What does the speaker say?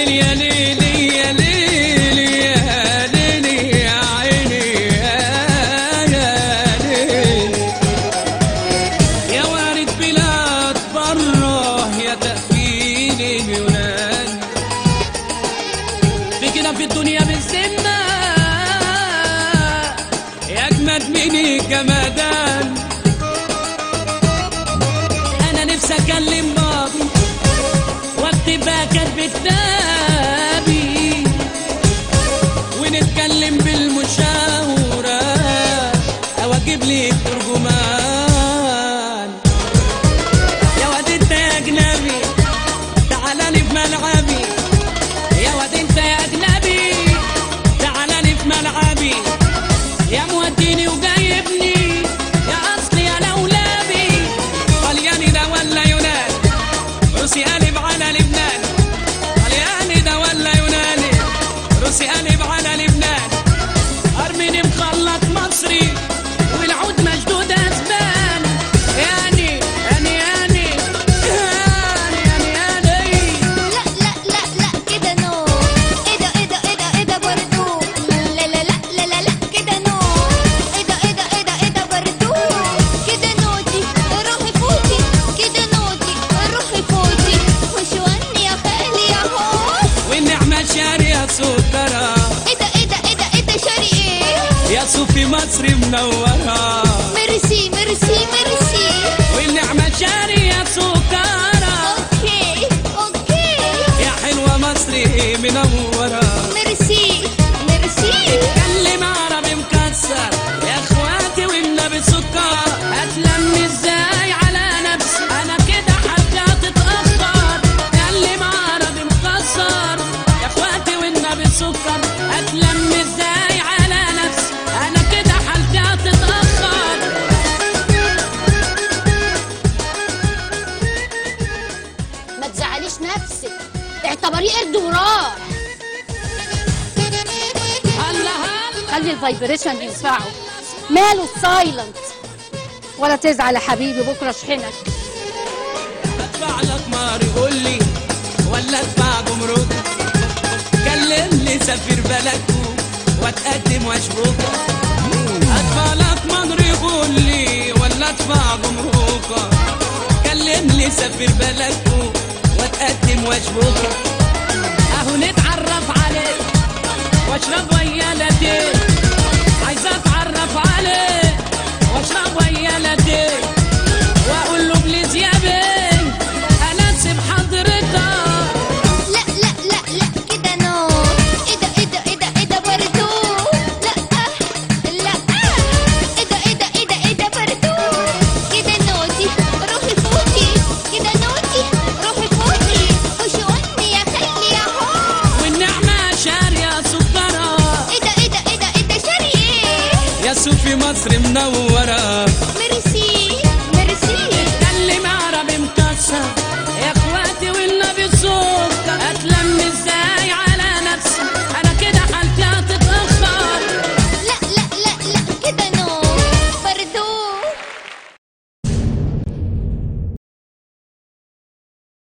ليل يا ليل يا ليل يا ليل يا عيني يا ليل يا وارد بلاد بره يا تأفين اليونان في كده في الدنيا بالسنة يا أجمد من الجمدان أنا نفسي أكلم بابي واكتب بقى كاتب كتابي ونتكلم بالمشاورة أو أجيب لي ترجمان يا واد أنت يا أجنبي تعالى لي في ملعبي يا واد أنت يا أجنبي تعالى لي في ملعبي يا موديني وجايبني يا أصلي يا لولابي طلياني ده ولا يونان روسي قلب على لبنان طلياني ده ولا يوناني روسي قلب على لبنان أرميني مخلط مصري والعود مشدود أسبان يعني يعني يعني يعني يعني يعني لا لا لا لا كده نو ايه ده ايه ده ايه ده ايه ده برضو لا لا لا لا لا لا كده نو ايه ده ايه ده ايه ده ايه ده برضو كده نوتي روحي فوتي كده نوتي روحي فوتي وشواني يا خالي يا هو والنعمة شارية سكرة ايه ده ايه ده ايه ده ايه ده شاري ايه يا صوفي مصر منورة ميرسي ميرسي ميرسي والنعمة شارية سكرة اوكي اوكي يا حلوة مصري منورة ميرسي ميرسي اتكلم عربي مكسر يا اخواتي والنبي سكر هتلم ازاي على نفسي انا كده حاجة تتأخر اتكلم عربي مكسر يا اخواتي والنبي سكر هتلم ازاي على نفسي انا كده حاجة تتأخر ما تزعليش نفسك اعتبريه قرد وراح الله الله خلي الفايبريشن ينفعه ماله السايلنت ولا تزعل يا حبيبي بكره اشحنك ادفع لك مهر قول لي ولا ادفع جمرك كلمني سفير بلدكو واتقدم واشبك ادفع لك مهر قول لي ولا ادفع جمرك كلمني سفير بلدكو واتقدم واشبك اهو نتعرف عليك واشرب ويا لاتيه عايز اتعرف عليك واشرب ويا لاتيه واقول له بليز يا بيه انا اسيب حضرتك لا لا لا لا كده نو ايه ده ايه ده ايه ده ايه ده برضو لا لا ايه ده ايه ده ايه ده ايه ده برضو كده نوتي روحي فوتي كده نوتي روحي فوتي وشواني يا خالي يا هو والنعمة شارية سكرة ايه ده ايه ده ايه ده ايه ده شاري ايه يا صوفي مصر منورة